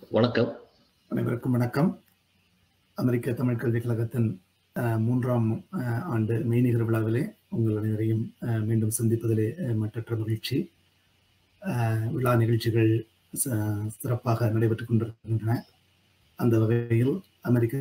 வணக்கம் அனைவருக்கும் வணக்கம் அமெரிக்க தமிழ் கல்விக் கழகத்தின் அஹ், மூன்றாம் அஹ், ஆண்டு மெய்நிகர் விழாவிலே உங்கள் அனைவரையும் அஹ், மீண்டும் சந்திப்பதிலே அஹ், மற்றற்ற மகிழ்ச்சி அஹ், விழா நிகழ்ச்சிகள் ச- சிறப்பாக நடைபெற்றுக் கொண்டிருக்கின்றன அந்த வகையில் அமெரிக்க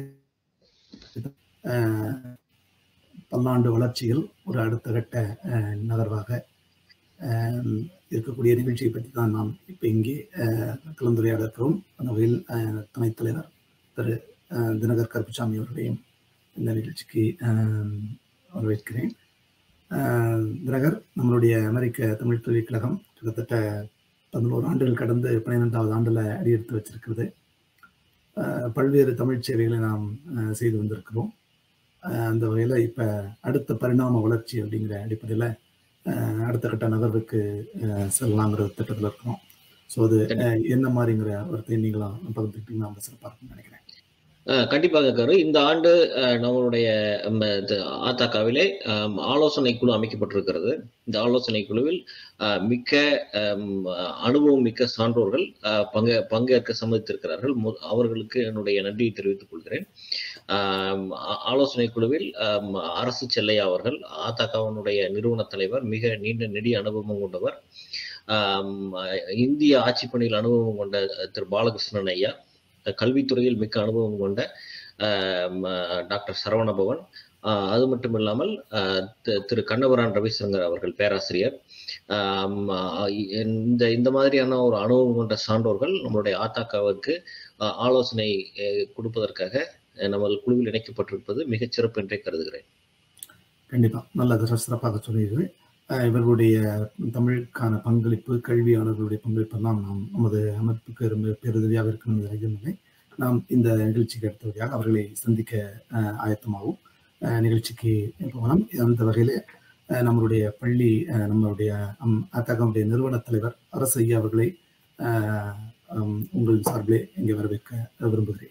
அஹ், பல்லாண்டு வளர்ச்சியில் ஒரு அடுத்த கட்ட அஹ், நகர்வாக அஹ், இருக்கக்கூடிய நிகழ்ச்சியை பற்றி தான் நாம் இப்போ இங்கே அஹ், கலந்துரையாட இருக்கிறோம் அந்த வகையில் அஹ், துணைத் தலைவர் திரு அஹ், தினகர் கருப்புசாமி அவர்களையும் இந்த நிகழ்ச்சிக்கு அஹ், வரவேற்கிறேன் அஹ், தினகர் நம்மளுடைய அமெரிக்க தமிழ் கல்விக் கழகம் கிட்டத்தட்ட பதினோரு ஆண்டுகள் கடந்து பன்னிரெண்டாவது ஆண்டில் அடியெடுத்து வச்சிருக்கிறது அஹ், பல்வேறு தமிழ் சேவைகளை நாம் அஹ், செய்து வந்திருக்கிறோம் அஹ், அந்த வகையில் இப்போ அடுத்த பரிணாம வளர்ச்சி அப்படிங்கிற அடிப்படையில் அடுத்த கட்ட நகர்வுக்கு அஹ், செல்லலாங்கிற திட்டத்தில் இருக்கிறோம் ஸோ அது அஹ், என்ன மாதிரிங்கிற வார்த்தையை நீங்களும் பகிர்ந்துக்கிட்டீங்கன்னா ரொம்ப சிறப்பாக இருக்கும்னு நினைக்கிறேன் அஹ் கண்டிப்பாக கரு இந்த ஆண்டு அஹ், நம்மளுடைய ம், இது ஆத்தாக்காவிலே அம், ஆலோசனை குழு அமைக்கப்பட்டிருக்கிறது இந்த ஆலோசனை குழுவில் அஹ், மிக்க அம், அனுபவம் மிக்க சான்றோர்கள் அஹ், பங்கு பங்கேற்க சம்மதித்திருக்கிறார்கள் மு- அவர்களுக்கு என்னுடைய நன்றியை தெரிவித்துக் கொள்கிறேன் ஆம், ஆ- ஆலோசனை குழுவில் அம், அரசு செல்லையா அவர்கள் ஆத்தாக்காவினுடைய நிறுவன தலைவர் மிக நீண்ட நெடிய அனுபவம் கொண்டவர் ஆம், இந்திய ஆட்சி பணியில் அனுபவம் கொண்ட திரு பாலகிருஷ்ணன் ஐயா கல்வித்துறையில் மிக்க அனுபவம் கொண்ட ஆம், டாக்டர் சரவணபவன் ஆஹ் அது மட்டும் இல்லாமல் ஆஹ் தி- திரு கண்ணபுரான் ரவிசங்கர் அவர்கள் பேராசிரியர் ஆம், ஆஹ் இந்த இந்த மாதிரியான ஒரு அனுபவம் கொண்ட சான்றோர்கள் நம்மளுடைய ஆத்தாக்காவுக்கு ஆஹ் ஆலோசனை அஹ், கொடுப்பதற்காக அஹ், நமது குழுவில் இணைக்கப்பட்டிருப்பது மிகச் சிறப்பு என்றே கருதுகிறேன் கண்டிப்பா நல்ல சிறப்பாக சொன்னீர்கள் அஹ் இவர்களுடைய தமிழுக்கான பங்களிப்பு கல்வியாளர்களுடைய பங்களிப்பு எல்லாம் நாம் நமது அமைப்புக்கு ரொம்ப பெருதவியாக இருக்கணும் என்ற ஐயமில்லை நாம் இந்த நிகழ்ச்சிக்கு அடுத்தபடியாக அவர்களை சந்திக்க அஹ், ஆயத்தமாகவும் அஹ், நிகழ்ச்சிக்கு போகலாம் அந்த வகையில் நம்மளுடைய பள்ளி அஹ், நம்மளுடைய அத்தகமுடைய நிறுவன தலைவர் அரசு ஐயா அவர்களை அஹ், ஹம், உங்கள் சார்பிலே இங்கே வரவேற்க விரும்புகிறேன்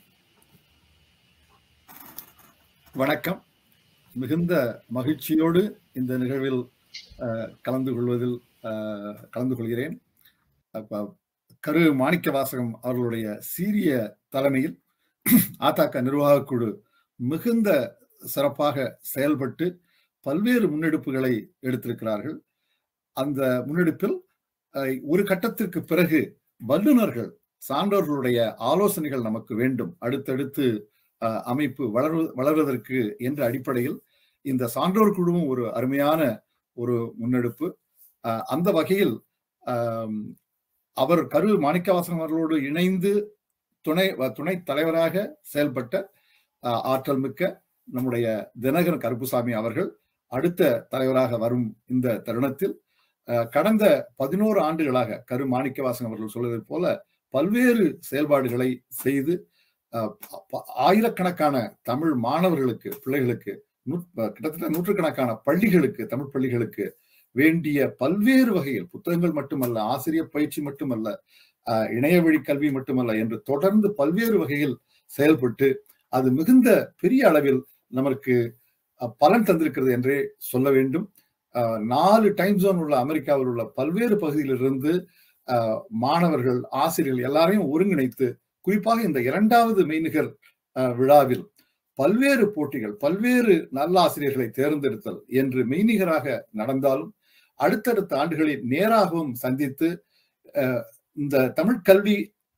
வணக்கம் மிகுந்த மகிழ்ச்சியோடு இந்த நிகழ்வில் அஹ், கலந்து கொள்வதில் அஹ், கலந்து கொள்கிறேன் அப்ப கரு மாணிக்க வாசகம் அவர்களுடைய சீரிய தலைமையில் ஆத்தாக்க நிர்வாகக் குழு மிகுந்த சிறப்பாக செயல்பட்டு பல்வேறு முன்னெடுப்புகளை எடுத்திருக்கிறார்கள் அந்த முன்னெடுப்பில் அஹ், ஒரு கட்டத்திற்கு பிறகு வல்லுநர்கள் சான்றோர்களுடைய ஆலோசனைகள் நமக்கு வேண்டும் அடுத்தடுத்து அஹ், அமைப்பு வளர்வு வளர்வதற்கு என்ற அடிப்படையில் இந்த சான்றோர் குழுவும் ஒரு அருமையான ஒரு முன்னெடுப்பு அஹ், அந்த வகையில் ஆம், அவர் கரு மாணிக்கவாசகம் அவர்களோடு இணைந்து துணை துணை தலைவராக செயல்பட்ட அஹ், ஆற்றல் மிக்க நம்முடைய தினகரன் கருப்புசாமி அவர்கள் அடுத்த தலைவராக வரும் இந்த தருணத்தில் அஹ், கடந்த பதினோரு ஆண்டுகளாக கரு மாணிக்கவாசகம் அவர்கள் சொல்வதை போல பல்வேறு செயல்பாடுகளை செய்து அஹ், ப- ஆயிரக்கணக்கான தமிழ் மாணவர்களுக்கு பிள்ளைகளுக்கு நூற்- கிட்டத்தட்ட நூற்றுக்கணக்கான பள்ளிகளுக்கு தமிழ் பள்ளிகளுக்கு வேண்டிய பல்வேறு வகையில் புத்தகங்கள் மட்டுமல்ல ஆசிரியர் பயிற்சி மட்டுமல்ல அஹ், இணைய வழி கல்வி மட்டுமல்ல என்று தொடர்ந்து பல்வேறு வகையில் செயல்பட்டு அது மிகுந்த பெரிய அளவில் நமக்கு அஹ், பலன் தந்திருக்கிறது என்றே சொல்ல வேண்டும் அஹ், நாலு டைம் ஜோன் உள்ள அமெரிக்காவில் உள்ள பல்வேறு பகுதியிலிருந்து அஹ், மாணவர்கள் ஆசிரியர்கள் எல்லாரையும் ஒருங்கிணைத்து குறிப்பாக இந்த இரண்டாவது மெய்நிகர் அஹ், விழாவில் பல்வேறு போட்டிகள் பல்வேறு நல்ல ஆசிரியர்களை தேர்ந்தெடுத்தல் என்று மெய்நிகராக நடந்தாலும் அடுத்தடுத்த ஆண்டுகளில் நேராகவும் சந்தித்து அஹ், இந்த தமிழ் கல்வி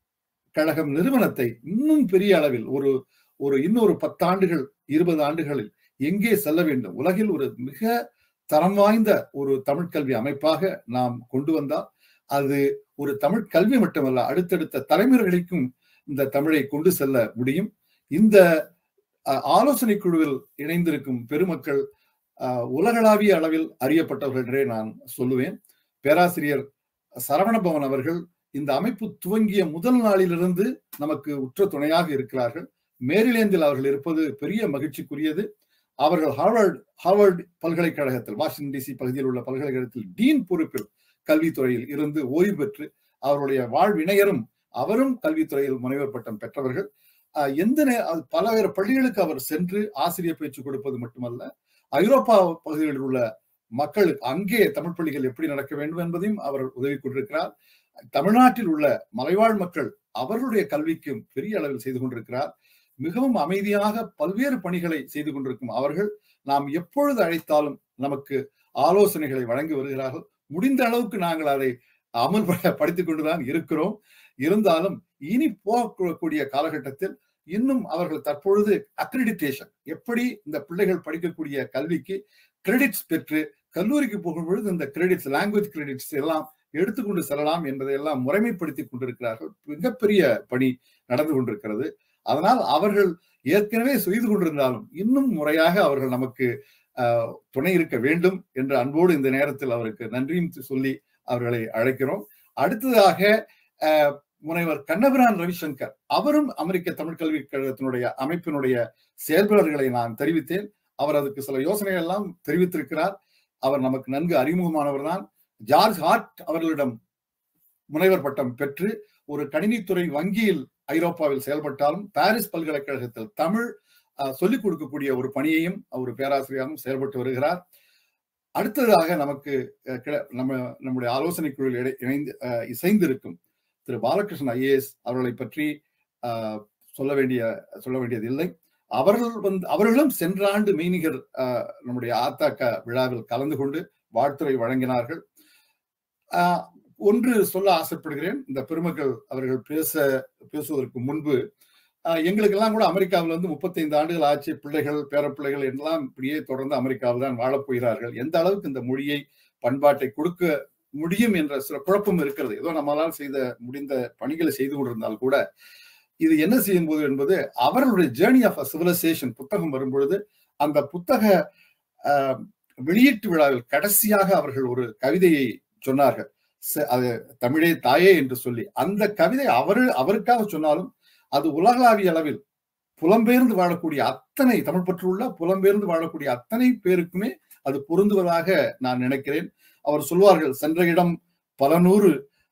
கழகம் நிறுவனத்தை இன்னும் பெரிய அளவில் ஒரு ஒரு இன்னொரு பத்தாண்டுகள் இருபது ஆண்டுகளில் எங்கே செல்ல வேண்டும் உலகில் ஒரு மிக தரம் வாய்ந்த ஒரு தமிழ் கல்வி அமைப்பாக நாம் கொண்டு வந்தால் அது ஒரு தமிழ் கல்வி மட்டுமல்ல அடுத்தடுத்த தலைமுறைகளுக்கும் இந்த தமிழை கொண்டு செல்ல முடியும் இந்த அஹ், ஆலோசனை குழுவில் இணைந்திருக்கும் பெருமக்கள் அஹ், உலகளாவிய அளவில் அறியப்பட்டவர்கள் என்றே நான் சொல்லுவேன் பேராசிரியர் சரவணபவன் அவர்கள் இந்த அமைப்பு துவங்கிய முதல் நாளிலிருந்து நமக்கு உற்ற துணையாக இருக்கிறார்கள் மேரிலேந்தில் அவர்கள் இருப்பது பெரிய மகிழ்ச்சிக்குரியது அவர்கள் ஹார்வர்ட் ஹார்வர்ட் பல்கலைக்கழகத்தில் வாஷிங்டன் டிசி பகுதியில் உள்ள பல்கலைக்கழகத்தில் டீன் பொறுப்பில் கல்வித்துறையில் இருந்து ஓய்வு பெற்று அவருடைய வாழ்வினையரும் அவரும் கல்வித்துறையில் முனைவர் பட்டம் பெற்றவர்கள் அஹ், எந்த நே- அது பல்வேறு பள்ளிகளுக்கு அவர் சென்று ஆசிரியர் பயிற்சி கொடுப்பது மட்டுமல்ல ஐரோப்பா பகுதிகளில் உள்ள மக்களுக்கு அங்கே தமிழ் பள்ளிகள் எப்படி நடக்க வேண்டும் என்பதையும் அவர் உதவி கொண்டிருக்கிறார் தமிழ்நாட்டில் உள்ள மலைவாழ் மக்கள் அவர்களுடைய கல்விக்கும் பெரிய அளவில் செய்து கொண்டிருக்கிறார் மிகவும் அமைதியாக பல்வேறு பணிகளை செய்து கொண்டிருக்கும் அவர்கள் நாம் எப்பொழுது அழைத்தாலும் நமக்கு ஆலோசனைகளை வழங்கி வருகிறார்கள் முடிந்த அளவுக்கு நாங்கள் அதை அமல்படுத்திக் கொண்டுதான் இருக்கிறோம் இருந்தாலும் இனி போகக்கூடிய காலகட்டத்தில் இன்னும் அவர்கள் தற்பொழுது அக்ரிடிட்டேஷன் எப்படி இந்த பிள்ளைகள் படிக்கக்கூடிய கல்விக்கு கிரெடிட்ஸ் பெற்று கல்லூரிக்கு போகும் பொழுது இந்த கிரெடிட்ஸ் லாங்குவேஜ் கிரெடிட்ஸ் எல்லாம் எடுத்துக்கொண்டு செல்லலாம் என்பதை எல்லாம் முறைமைப்படுத்தி கொண்டிருக்கிறார்கள் மிகப்பெரிய பணி நடந்து கொண்டிருக்கிறது அதனால் அவர்கள் ஏற்கனவே செய்து கொண்டிருந்தாலும் இன்னும் முறையாக அவர்கள் நமக்கு துணை இருக்க வேண்டும் என்ற அன்போடு இந்த நேரத்தில் அவருக்கு நன்றியும் சொல்லி அவர்களை அழைக்கிறோம் அடுத்ததாக முனைவர் கண்ணபிரான் ரவிசங்கர் அவரும் அமெரிக்க தமிழ் கல்விக் கழகத்தினுடைய அமைப்பினுடைய செயல்பாடுகளை நான் தெரிவித்தேன் அவர் அதுக்கு சில யோசனைகள் எல்லாம் தெரிவித்திருக்கிறார் அவர் நமக்கு நன்கு அறிமுகமானவர் தான் ஜார்ஜ் ஹார்ட் அவர்களிடம் முனைவர் பட்டம் பெற்று ஒரு கணினித்துறை வங்கியில் ஐரோப்பாவில் செயல்பட்டாலும் பாரிஸ் பல்கலைக்கழகத்தில் தமிழ் சொல்லிக் கொடுக்கக்கூடிய ஒரு பணியையும் அவர் பேராசிரியராகவும் செயல்பட்டு வருகிறார் அடுத்ததாக நமக்கு நம்ம நம்முடைய ஆலோசனை குழுவில் இணைந்து இசைந்திருக்கும் திரு பாலகிருஷ்ணன் ஐஏஎஸ் அவர்களை பற்றி சொல்ல வேண்டிய சொல்ல வேண்டியது இல்லை அவர்கள் வந்து அவர்களும் சென்ற ஆண்டு மெய்நிகர் நம்முடைய ஆத்தாக்க விழாவில் கலந்து கொண்டு வாழ்த்துறை வழங்கினார்கள் ஒன்று சொல்ல ஆசைப்படுகிறேன் இந்த பெருமக்கள் அவர்கள் பேச பேசுவதற்கு முன்பு எங்களுக்கெல்லாம் கூட அமெரிக்காவில் வந்து முப்பத்தைந்து ஆண்டுகள் ஆட்சி பிள்ளைகள் பேரப்பிள்ளைகள் எல்லாம் இப்படியே தொடர்ந்து அமெரிக்காவில் தான் வாழப் போகிறார்கள் எந்த அளவுக்கு இந்த மொழியை பண்பாட்டை கொடுக்க முடியும் என்ற சில குழப்பம் இருக்கிறது ஏதோ நம்மளால் செய்த முடிந்த பணிகளை செய்து கொண்டிருந்தால் கூட இது என்ன செய்யும் போது என்பது அவர்களுடைய ஜேர்னி ஆஃப் அ சிவிலைசேஷன் புத்தகம் வரும்பொழுது அந்த புத்தக வெளியீட்டு விழாவில் கடைசியாக அவர்கள் ஒரு கவிதையை சொன்னார்கள் அது தமிழே தாயே என்று சொல்லி அந்த கவிதை அவரு அவருக்காக சொன்னாலும் அது உலகளாவிய அளவில் புலம்பெயர்ந்து வாழக்கூடிய அத்தனை தமிழ் பற்றுள்ள புலம்பெயர்ந்து வாழக்கூடிய அத்தனை பேருக்குமே அது பொருந்துவதாக நான் நினைக்கிறேன் அவர் சொல்வார்கள் சென்ற இடம் பல நூறு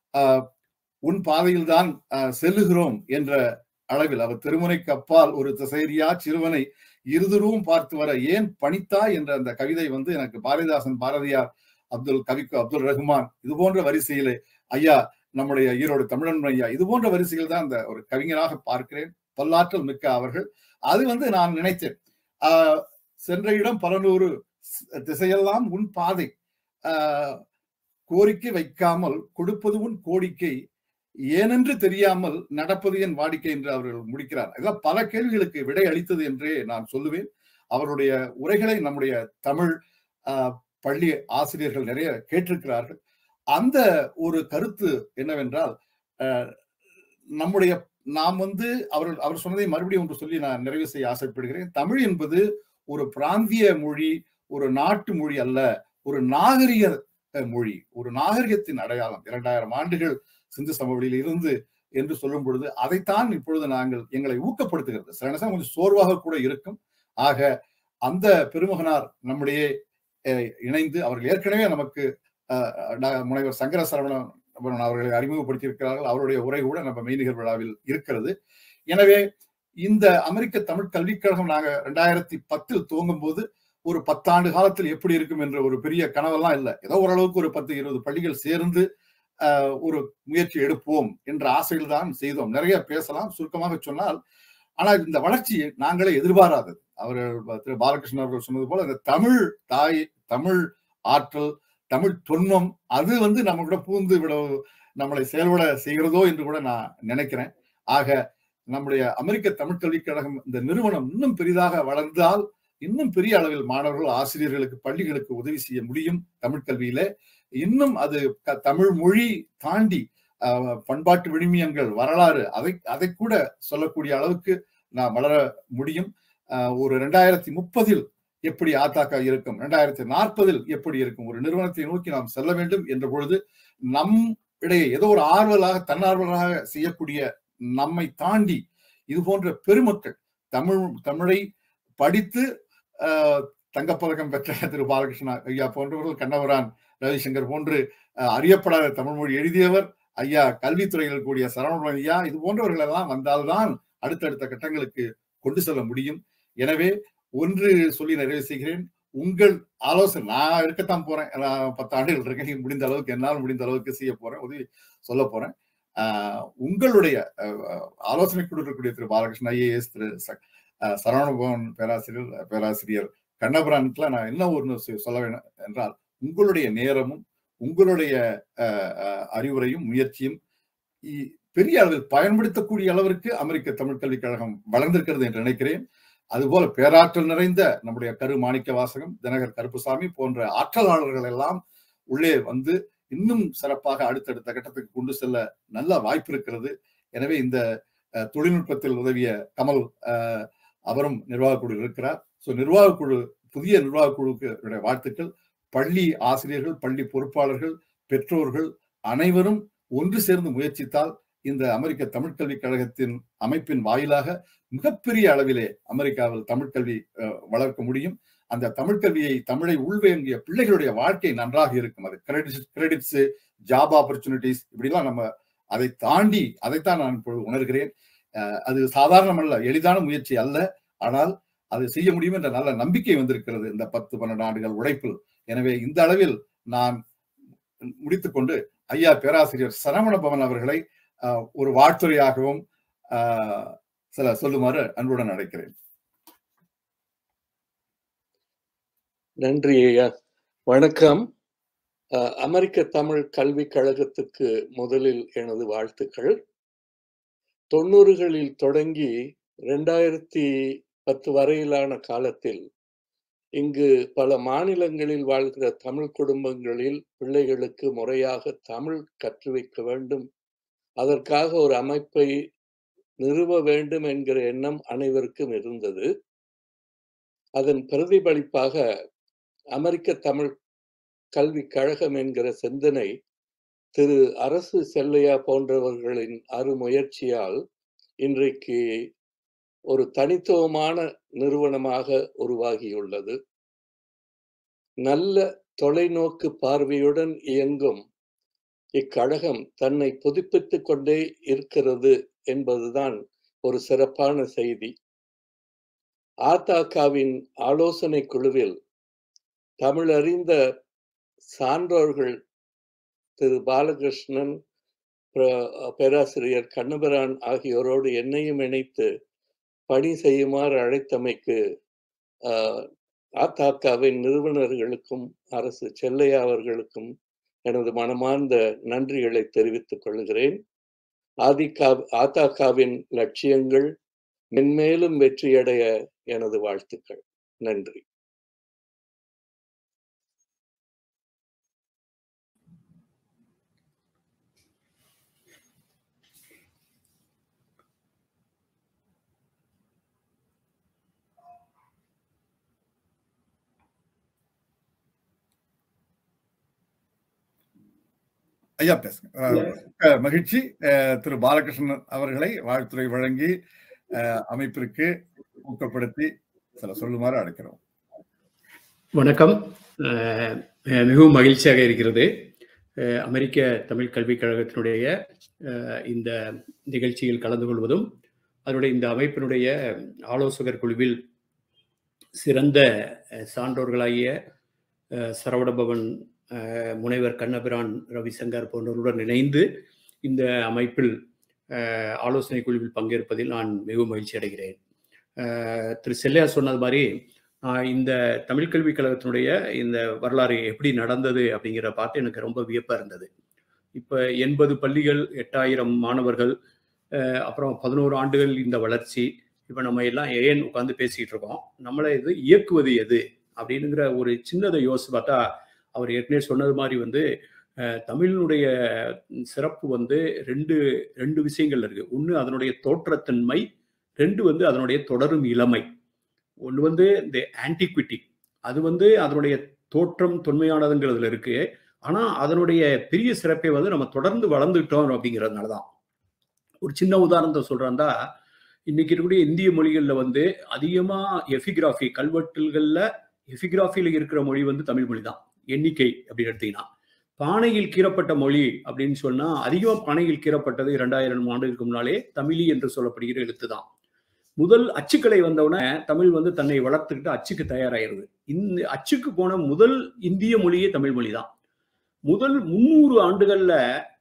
உன் பாதையில் தான் செல்லுகிறோம் என்ற அளவில் அவர் திருமுனைக்கு அப்பால் ஒரு திசைரியா சிறுவனை இருதுருவும் பார்த்து வர ஏன் பணித்தா என்ற அந்த கவிதை வந்து எனக்கு பாரதிதாசன் பாரதியார் அப்துல் கவிக்கு அப்துல் ரஹ்மான் இது போன்ற வரிசையிலே ஐயா நம்முடைய ஈரோடு தமிழன் ஐயா இது போன்ற வரிசையில் தான் அந்த ஒரு கவிஞராக பார்க்கிறேன் பல்லாற்றல் மிக்க அவர்கள் அது வந்து நான் நினைத்தேன் ஆஹ் சென்ற இடம் பல நூறு திசையெல்லாம் உன் பாதை ஆஹ் கோரிக்கை வைக்காமல் கொடுப்பது உன் கோரிக்கை ஏனென்று தெரியாமல் நடப்பது என் வாடிக்கை என்று அவர்கள் முடிக்கிறார் இதெல்லாம் பல கேள்விகளுக்கு விடை அளித்தது என்றே நான் சொல்லுவேன் அவருடைய உரைகளை நம்முடைய தமிழ் பள்ளி ஆசிரியர்கள் நிறைய கேட்டிருக்கிறார்கள் அந்த ஒரு கருத்து என்னவென்றால் நம்முடைய நாம் வந்து அவர் அவர் சொன்னதை மறுபடியும் ஒன்று சொல்லி நான் நிறைவு செய்ய ஆசைப்படுகிறேன் தமிழ் என்பது ஒரு பிராந்திய மொழி ஒரு நாட்டு மொழி அல்ல ஒரு நாகரிக மொழி ஒரு நாகரிகத்தின் அடையாளம் இரண்டாயிரம் ஆண்டுகள் சிந்து சமவெளியில் இருந்து என்று சொல்லும் பொழுது அதைத்தான் இப்பொழுது நாங்கள் எங்களை ஊக்கப்படுத்துகிறது சில நேரம் கொஞ்சம் சோர்வாக கூட இருக்கும் ஆக அந்த பெருமகனார் நம்முடைய இணைந்து அவர்கள் ஏற்கனவே நமக்கு முனைவர் சங்கர சரவணன் அவர்களை அறிமுகப்படுத்தியிருக்கிறார்கள் அவருடைய உரை கூட நம்ம மெய்நிகர் விழாவில் இருக்கிறது எனவே இந்த அமெரிக்க தமிழ் கல்விக் கழகம் நாங்க ரெண்டாயிரத்தி பத்தில் துவங்கும் போது ஒரு பத்தாண்டு காலத்தில் எப்படி இருக்கும் என்ற ஒரு பெரிய கனவெல்லாம் இல்லை ஏதோ ஓரளவுக்கு ஒரு பத்து இருபது பள்ளிகள் சேர்ந்து ஒரு முயற்சி எடுப்போம் என்ற ஆசையில் தான் செய்தோம் நிறைய பேசலாம் சுருக்கமாக சொன்னால் ஆனால் இந்த வளர்ச்சியை நாங்களே எதிர்பாராதது அவர்கள் திரு பாலகிருஷ்ணன் அவர்கள் சொன்னது போல இந்த தமிழ் தாய் தமிழ் ஆற்றல் தமிழ் தொன்மம் அது வந்து நம்ம கூட பூந்து விட நம்மளை செயல்பட செய்கிறதோ என்று கூட நான் நினைக்கிறேன் ஆக நம்முடைய அமெரிக்க தமிழ் கல்விக் கழகம் இந்த நிறுவனம் இன்னும் பெரிதாக வளர்ந்தால் இன்னும் பெரிய அளவில் மாணவர்கள் ஆசிரியர்களுக்கு பள்ளிகளுக்கு உதவி செய்ய முடியும் தமிழ் கல்வியில இன்னும் அது தமிழ் மொழி தாண்டி பண்பாட்டு விழுமியங்கள் வரலாறு அதை அதை கூட சொல்லக்கூடிய அளவுக்கு நான் வளர முடியும் ஒரு ரெண்டாயிரத்தி முப்பதில் எப்படி ஆத்தாக்கா இருக்கும் ரெண்டாயிரத்தி நாற்பதில் எப்படி இருக்கும் ஒரு நிறுவனத்தை நோக்கி நாம் செல்ல வேண்டும் என்ற பொழுது நம் இடையே ஏதோ ஒரு ஆர்வலாக தன்னார்வலாக செய்யக்கூடிய நம்மை தாண்டி இது போன்ற பெருமக்கள் தமிழ் தமிழை படித்து தங்கப்பதக்கம் பெற்ற திரு பாலகிருஷ்ணா ஐயா போன்றவர்கள் கண்ணவரான் ரவிசங்கர் போன்று அறியப்படாத தமிழ் மொழி எழுதியவர் ஐயா கல்வித்துறையில் கூடிய சரவணன் ஐயா இது போன்றவர்கள் எல்லாம் வந்தால்தான் அடுத்தடுத்த கட்டங்களுக்கு கொண்டு செல்ல முடியும் எனவே ஒன்று சொல்லி நிறைவு செய்கிறேன் உங்கள் ஆலோசனை நான் இருக்கத்தான் போறேன் பத்து ஆண்டுகள் இருக்கேன் முடிந்த அளவுக்கு என்னால் முடிந்த அளவுக்கு செய்ய போறேன் உதவி சொல்ல போறேன் ஆஹ் உங்களுடைய ஆஹ் ஆலோசனை குழு இருக்கக்கூடிய திரு பாலகிருஷ்ணன் ஐஏஎஸ் திரு ச- ஆஹ் சரவணபவன் பேராசிரியர் பேராசிரியர் கண்ணபுரானுக்குலாம் நான் என்ன ஒன்று சொ- சொல்ல வேண்டும் என்றால் உங்களுடைய நேரமும் உங்களுடைய ஆஹ் ஆஹ் அறிவுரையும் முயற்சியும் இ- பெரிய அளவில் பயன்படுத்தக்கூடிய அளவிற்கு அமெரிக்க தமிழ் கல்விக் கழகம் வளர்ந்திருக்கிறது என்று நினைக்கிறேன் அதுபோல பேராற்றல் நிறைந்த நம்முடைய கரு மாணிக்க வாசகம் தினகர் கருப்புசாமி போன்ற ஆற்றலாளர்கள் எல்லாம் உள்ளே வந்து இன்னும் சிறப்பாக அடுத்தடுத்த கட்டத்துக்கு கொண்டு செல்ல நல்ல வாய்ப்பு இருக்கிறது எனவே இந்த அஹ், தொழில்நுட்பத்தில் உதவிய கமல் அஹ், அவரும் நிர்வாக குழு இருக்கிறார் ஸோ நிர்வாக குழு புதிய நிர்வாக குழுக்கு என்னுடைய வாழ்த்துக்கள் பள்ளி ஆசிரியர்கள் பள்ளி பொறுப்பாளர்கள் பெற்றோர்கள் அனைவரும் ஒன்று சேர்ந்து முயற்சித்தால் இந்த அமெரிக்க தமிழ் கல்விக் கழகத்தின் அமைப்பின் வாயிலாக மிகப்பெரிய அளவிலே அமெரிக்காவில் தமிழ் கல்வி அஹ், வளர்க்க முடியும் அந்த தமிழ் கல்வியை தமிழை உள்வேங்கிய பிள்ளைகளுடைய வாழ்க்கை நன்றாக இருக்கும் அது கிரெடிட்ஸ் கிரெடிட்ஸ் ஜாப் ஆப்பர்ச்சுனிட்டிஸ் இப்படிலாம் நம்ம அதை தாண்டி அதைத்தான் நான் இப்பொழுது உணர்கிறேன் அஹ், அது சாதாரணமல்ல எளிதான முயற்சி அல்ல ஆனால் அது செய்ய முடியும் என்ற நல்ல நம்பிக்கை வந்திருக்கிறது இந்த பத்து பன்னெண்டு ஆண்டுகள் உழைப்பில் எனவே இந்த அளவில் நான் முடித்துக்கொண்டு ஐயா பேராசிரியர் சரவண பவன் அவர்களை அஹ், ஒரு வாழ்த்துறையாகவும் அஹ், சில சொல்லுமாறு அன்புடன் அழைக்கிறேன் நன்றி ஐயா வணக்கம் அஹ், அமெரிக்க தமிழ் கல்விக் கழகத்துக்கு முதலில் எனது வாழ்த்துக்கள் தொண்ணூறுகளில் தொடங்கி ரெண்டாயிரத்தி பத்து வரையிலான காலத்தில் இங்கு பல மாநிலங்களில் வாழ்கிற தமிழ் குடும்பங்களில் பிள்ளைகளுக்கு முறையாக தமிழ் கற்று வைக்க வேண்டும் அதற்காக ஒரு அமைப்பை நிறுவ வேண்டும் என்கிற எண்ணம் அனைவருக்கும் இருந்தது அதன் பிரதிபலிப்பாக அமெரிக்க தமிழ் கல்விக் கழகம் என்கிற சிந்தனை திரு அரசு செல்லையா போன்றவர்களின் அருமுயற்சியால் இன்றைக்கு ஒரு தனித்துவமான நிறுவனமாக உருவாகியுள்ளது நல்ல தொலைநோக்கு பார்வையுடன் இயங்கும் இக்கழகம் தன்னை புதுப்பித்துக் கொண்டே இருக்கிறது என்பதுதான் ஒரு சிறப்பான செய்தி ஆதாகாவின் ஆலோசனை குழுவில் தமிழறிந்த சான்றோர்கள் திரு பாலகிருஷ்ணன் பிர- பேராசிரியர் கண்ணபிரான் ஆகியோரோடு என்னையும் இணைத்து பணி செய்யுமாறு அழைத்தமைக்கு ஆஹ், ஆதாகாவின் நிறுவனர்களுக்கும் அரசு செல்லையா அவர்களுக்கும் எனது மனமார்ந்த நன்றிகளை தெரிவித்துக் கொள்கிறேன் ஆதிகா ஆதாகாவின் லட்சியங்கள் மென்மேலும் வெற்றியடைய எனது வாழ்த்துக்கள் நன்றி ஐயா பேசுங்க அஹ், அஹ், மகிழ்ச்சி அஹ், திரு பாலகிருஷ்ணன் அவர்களை வாழ்த்துறை வழங்கி அஹ், அமைப்பிற்கு ஊக்கப்படுத்தி சில சொல்லுமாறு அழைக்கிறோம் வணக்கம் அஹ் அஹ் மிகவும் மகிழ்ச்சியாக இருக்கிறது அஹ் அமெரிக்க தமிழ் கல்விக் கழகத்தினுடைய அஹ் இந்த நிகழ்ச்சியில் கலந்து கொள்வதும் அதனுடைய இந்த அமைப்பினுடைய ஆலோசகர் குழுவில் சிறந்த அஹ், சான்றோர்களாகிய அஹ், சரவணபவன் அஹ், முனைவர் கண்ணபிரான் ரவிசங்கர் போன்றவர்களுடன் இணைந்து இந்த அமைப்பில் அஹ், ஆலோசனை குழுவில் பங்கேற்பதில் நான் மிகவும் மகிழ்ச்சி அடைகிறேன் அஹ், திரு செல்லையா சொன்னது மாதிரி ஆஹ் இந்த தமிழ் கல்விக் கழகத்தினுடைய இந்த வரலாறு எப்படி நடந்தது அப்படிங்கிற பார்த்து எனக்கு ரொம்ப வியப்பாக இருந்தது இப்போ எண்பது பள்ளிகள் எட்டாயிரம் மாணவர்கள் அஹ் அப்புறம் பதினோரு ஆண்டுகள் இந்த வளர்ச்சி இப்போ நம்ம எல்லாம் ஏன் உட்காந்து பேசிக்கிட்டு இருக்கோம் நம்மளை இது இயக்குவது எது அப்படிங்கிற ஒரு சின்னதை யோசிச்சு பார்த்தா அவர் ஏற்கனவே சொன்னது மாதிரி வந்து அஹ், தமிழினுடைய சிறப்பு வந்து ரெண்டு ரெண்டு விஷயங்கள் இருக்கு ஒன்று அதனுடைய தோற்றத்தன்மை ரெண்டு வந்து அதனுடைய தொடரும் இளமை ஒன்று வந்து இந்த ஆன்டிக்விட்டி அது வந்து அதனுடைய தோற்றம் தொன்மையானதுங்கிறதுல இருக்கு ஆனா அதனுடைய பெரிய சிறப்பை வந்து நம்ம தொடர்ந்து வளர்ந்துட்டோம் அப்படிங்கிறதுனால தான் ஒரு சின்ன உதாரணத்தை சொல்றாந்தா இன்னைக்கு இருக்கக்கூடிய இந்திய மொழிகள்ல வந்து அதிகமா எபிகிராஃபி கல்வெட்டுகள்ல எபிகிராஃபியில இருக்கிற மொழி வந்து தமிழ் மொழி தான் எண்ணிக்கை அப்படின்னு எடுத்தீங்கன்னா பானையில் கீறப்பட்ட மொழி அப்படின்னு சொன்னா அதிகமா பானையில் கீறப்பட்டது இரண்டாயிரம் ஆண்டுகளுக்கு முன்னாலே தமிழி என்று சொல்லப்படுகிற எழுத்து தான் முதல் அச்சுக்கலை வந்தவுடனே தமிழ் வந்து தன்னை வளர்த்துக்கிட்டு அச்சுக்கு தயாராயிருது இந்த அச்சுக்கு போன முதல் இந்திய மொழியே தமிழ் மொழி தான் முதல் முந்நூறு ஆண்டுகள்ல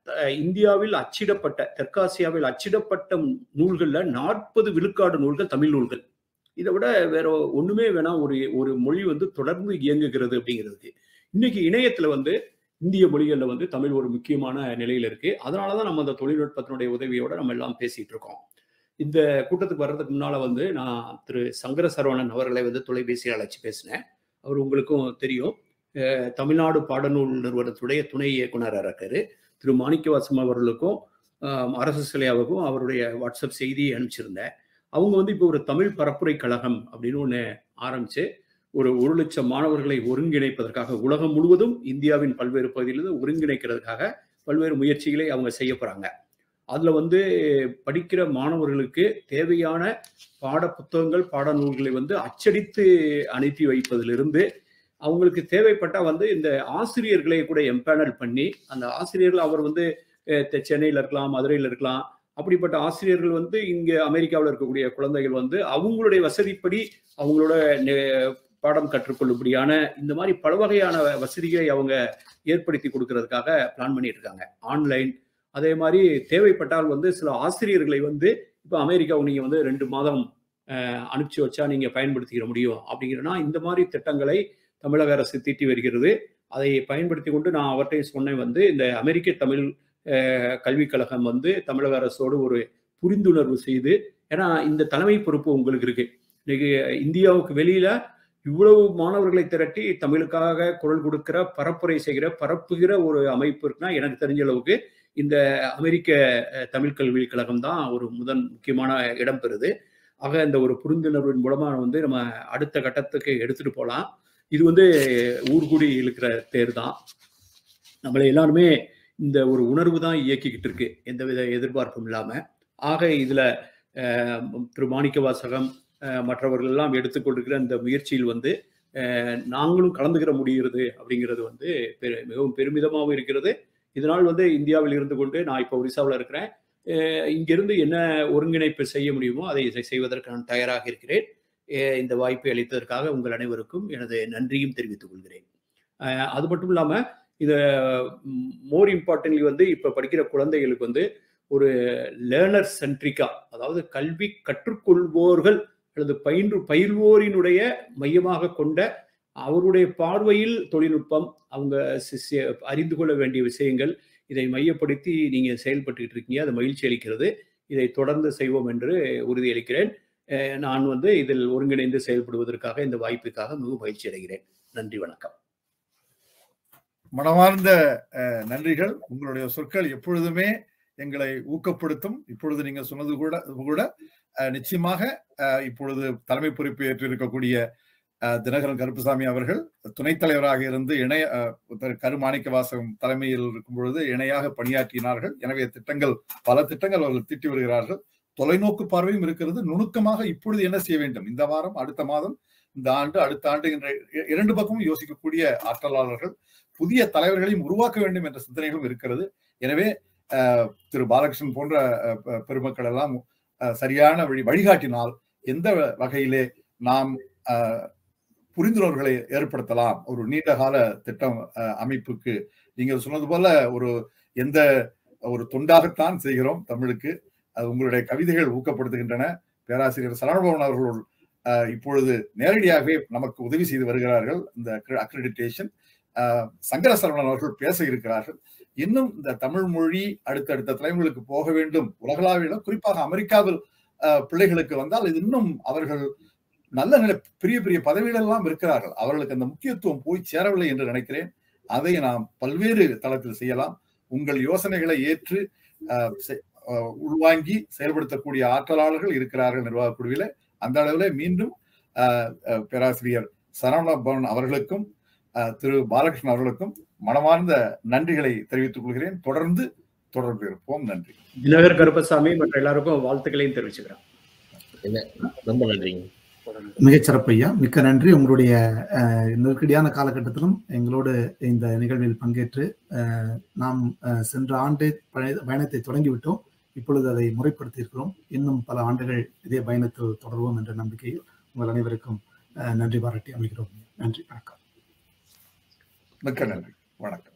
அஹ், இந்தியாவில் அச்சிடப்பட்ட தெற்காசியாவில் அச்சிடப்பட்ட நூல்கள்ல நாற்பது விழுக்காடு நூல்கள் தமிழ் நூல்கள் இதை விட வேற ஒண்ணுமே வேணாம் ஒரு ஒரு மொழி வந்து தொடர்ந்து இயங்குகிறது அப்படிங்கிறதுக்கு இன்னைக்கு இணையத்துல வந்து இந்திய மொழிகள்ல வந்து தமிழ் ஒரு முக்கியமான நிலையில இருக்கு அதனாலதான் நம்ம அந்த தொழில்நுட்பத்தினுடைய உதவியோட நம்ம எல்லாம் பேசிட்டு இருக்கோம் இந்த கூட்டத்துக்கு வர்றதுக்கு முன்னால வந்து நான் திரு சங்கர சரவணன் அவர்களை வந்து தொலைபேசியில் அழைச்சி பேசினேன் அவர் உங்களுக்கும் தெரியும் அஹ் தமிழ்நாடு பாடநூல் நிறுவனத்துடைய துணை இயக்குனராக இருக்காரு திரு மாணிக்கவாசம் அவர்களுக்கும் ஆஹ் அரசு சிலையாவுக்கும் அவருடைய வாட்ஸ்அப் செய்தி அனுப்பிச்சிருந்தேன் அவங்க வந்து இப்போ ஒரு தமிழ் பரப்புரை கழகம் அப்படின்னு ஒன்று ஆரம்பிச்சு ஒரு ஒரு லட்சம் மாணவர்களை ஒருங்கிணைப்பதற்காக உலகம் முழுவதும் இந்தியாவின் பல்வேறு பகுதியிலிருந்து ஒருங்கிணைக்கிறதுக்காக பல்வேறு முயற்சிகளை அவங்க செய்ய போறாங்க அதுல வந்து படிக்கிற மாணவர்களுக்கு தேவையான பாட புத்தகங்கள் பாடநூல்களை வந்து அச்சடித்து அனுப்பி வைப்பதிலிருந்து அவங்களுக்கு தேவைப்பட்டா வந்து இந்த ஆசிரியர்களை கூட எம்பேனல் பண்ணி அந்த ஆசிரியர்கள் அவர் வந்து அஹ், தெ- சென்னையில இருக்கலாம் மதுரையில இருக்கலாம் அப்படிப்பட்ட ஆசிரியர்கள் வந்து இங்க அமெரிக்காவில் இருக்கக்கூடிய குழந்தைகள் வந்து அவங்களுடைய வசதிப்படி அவங்களோட நெ- பாடம் கற்றுக்கொள்ளும்படியான இந்த மாதிரி பல வகையான வசதிகளை அவங்க ஏற்படுத்தி கொடுக்கறதுக்காக பிளான் பண்ணிட்டு இருக்காங்க ஆன்லைன் அதே மாதிரி தேவைப்பட்டால் வந்து சில ஆசிரியர்களை வந்து இப்போ அமெரிக்காவுக்கு நீங்க வந்து ரெண்டு மாதம் அஹ், அனுப்பிச்சு வச்சா நீங்க பயன்படுத்திக்கிற முடியும் அப்படிங்கிறனா இந்த மாதிரி திட்டங்களை தமிழக அரசு தீட்டி வருகிறது அதை பயன்படுத்தி கொண்டு நான் அவர்கிட்ட சொன்னேன் வந்து இந்த அமெரிக்க தமிழ் அஹ், கல்விக் கழகம் வந்து தமிழக அரசோடு ஒரு புரிந்துணர்வு செய்து ஏன்னா இந்த தலைமை பொறுப்பு உங்களுக்கு இருக்கு இன்னைக்கு இந்தியாவுக்கு வெளியில இவ்வளவு மாணவர்களை திரட்டி தமிழுக்காக குரல் கொடுக்கிற பரப்புரை செய்கிற பரப்புகிற ஒரு அமைப்பு இருக்குன்னா எனக்கு தெரிஞ்ச அளவுக்கு இந்த அமெரிக்க அஹ், தமிழ் கல்விக் கழகம் தான் ஒரு முதன் முக்கியமான இடம் பெறுது ஆக இந்த ஒரு புரிந்துணர்வின் மூலமா வந்து நம்ம அடுத்த கட்டத்துக்கு எடுத்துட்டு போகலாம் இது வந்து ஊர்கூடி இழுக்கிற தேர் தான் நம்மளை எல்லாருமே இந்த ஒரு உணர்வு தான் இயக்கிக்கிட்டு இருக்கு எந்தவித எதிர்பார்ப்பும் இல்லாம ஆக இதுல அஹ், திரு மாணிக்க வாசகம் அஹ், மற்றவர்கள் எல்லாம் எடுத்துக்கொண்டிருக்கிற இந்த முயற்சியில் வந்து அஹ், நாங்களும் கலந்துக்கிற முடிகிறது அப்படிங்கிறது வந்து பெரு- மிகவும் பெருமிதமாகவும் இருக்கிறது இதனால் வந்து இந்தியாவில் இருந்து கொண்டு நான் இப்போ ஒரிசாவில் இருக்கிறேன் அஹ், இங்கிருந்து என்ன ஒருங்கிணைப்பு செய்ய முடியுமோ அதை செ- செய்வதற்கு நான் தயாராக இருக்கிறேன் அஹ், இந்த வாய்ப்பை அளித்ததற்காக உங்கள் அனைவருக்கும் எனது நன்றியும் தெரிவித்துக் கொள்கிறேன் அஹ், அது மட்டும் இல்லாம இதை மோர் இம்பார்ட்டன்ட்லி வந்து இப்போ படிக்கிற குழந்தைகளுக்கு வந்து ஒரு லேர்னர் சென்ட்ரிக்கா அதாவது கல்வி கற்றுக்கொள்வோர்கள் அல்லது பயின்று பயில்வோரினுடைய மையமாக கொண்ட அவருடைய பார்வையில் தொழில்நுட்பம் அவங்க சி- சி- அறிந்து கொள்ள வேண்டிய விஷயங்கள் இதை மையப்படுத்தி நீங்க செயல்பட்டுக்கிட்டு இருக்கீங்க அது மகிழ்ச்சி அளிக்கிறது இதை தொடர்ந்து செய்வோம் என்று உறுதியளிக்கிறேன் அஹ் நான் வந்து இதில் ஒருங்கிணைந்து செயல்படுவதற்காக இந்த வாய்ப்புக்காக மிகவும் மகிழ்ச்சி அடைகிறேன் நன்றி வணக்கம் மனமார்ந்த அஹ், நன்றிகள் உங்களுடைய சொற்கள் எப்பொழுதுமே எங்களை ஊக்கப்படுத்தும் இப்பொழுது நீங்க சொன்னது கூட கூட அஹ், நிச்சயமாக அஹ், இப்பொழுது தலைமை பொறுப்பு ஏற்றிருக்கக்கூடிய அஹ், தினகரன் கருப்புசாமி அவர்கள் துணைத் தலைவராக இருந்து இணைய அஹ், திரு கரு மாணிக்க வாசகம் தலைமையில் இருக்கும் பொழுது இணையாக பணியாற்றினார்கள் எனவே திட்டங்கள் பல திட்டங்கள் அவர்கள் தீட்டி வருகிறார்கள் தொலைநோக்கு பார்வையும் இருக்கிறது நுணுக்கமாக இப்பொழுது என்ன செய்ய வேண்டும் இந்த வாரம் அடுத்த மாதம் இந்த ஆண்டு அடுத்த ஆண்டு என்ற இ- இரண்டு பக்கமும் யோசிக்கக்கூடிய ஆற்றலாளர்கள் புதிய தலைவர்களையும் உருவாக்க வேண்டும் என்ற சிந்தனைகளும் இருக்கிறது எனவே அஹ், திரு பாலகிருஷ்ணன் போன்ற அஹ், பெ- பெருமக்கள் எல்லாம் அஹ், சரியான வழி வழிகாட்டினால் எந்த வகையிலே நாம் அஹ், புரிந்துணர்வுகளை ஏற்படுத்தலாம் ஒரு நீண்ட கால திட்டம் அஹ், அமைப்புக்கு நீங்கள் சொன்னது போல ஒரு எந்த ஒரு தொண்டாகத்தான் செய்கிறோம் தமிழுக்கு அது உங்களுடைய கவிதைகள் ஊக்கப்படுத்துகின்றன பேராசிரியர் சரவணபவன் அவர்கள் அஹ், இப்பொழுது நேரடியாகவே நமக்கு உதவி செய்து வருகிறார்கள் இந்த அக்ரெடிட்டேஷன் சங்கர சரவணன் அவர்கள் பேச இருக்கிறார்கள் இன்னும் இந்த தமிழ் மொழி அடுத்தடுத்த தலைமுறைகளுக்கு போக வேண்டும் உலகளாவில குறிப்பாக அமெரிக்காவில் அஹ், பிள்ளைகளுக்கு வந்தால் இது இன்னும் அவர்கள் நல்ல நிலை பெரிய பெரிய பதவிகள் எல்லாம் இருக்கிறார்கள் அவர்களுக்கு அந்த முக்கியத்துவம் போய் சேரவில்லை என்று நினைக்கிறேன் அதை நாம் பல்வேறு தளத்தில் செய்யலாம் உங்கள் யோசனைகளை ஏற்று அஹ், செ- அஹ், உள்வாங்கி செயல்படுத்தக்கூடிய ஆற்றலாளர்கள் இருக்கிறார்கள் நிர்வாக குழுவில அந்த அளவில் மீண்டும் அஹ், அஹ், பேராசிரியர் சரவண பவன் அவர்களுக்கும் அஹ், திரு பாலகிருஷ்ணன் அவர்களுக்கும் மனமார்ந்த நன்றிகளை தெரிவித்துக் கொள்கிறேன் தொடர்ந்து தொடர்பு இருப்போம் நன்றி தினகர் கருப்பசாமி மற்ற எல்லாருக்கும் வாழ்த்துக்களையும் தெரிவிச்சுக்கிறேன் ரொம்ப நன்றிங்க மிகச்சிறப்பு ஐயா மிக்க நன்றி உங்களுடைய அஹ், நெருக்கடியான காலகட்டத்திலும் எங்களோடு இந்த நிகழ்வில் பங்கேற்று அஹ், நாம் அஹ், சென்ற ஆண்டு பய- பயணத்தை தொடங்கிவிட்டோம் இப்பொழுது அதை முறைப்படுத்தி இருக்கிறோம் இன்னும் பல ஆண்டுகள் இதே பயணத்தில் தொடர்வோம் என்ற நம்பிக்கையில் உங்கள் அனைவருக்கும் அஹ், நன்றி பாராட்டி அமைகிறோம் நன்றி வணக்கம் மிக்க நன்றி வணக்கம்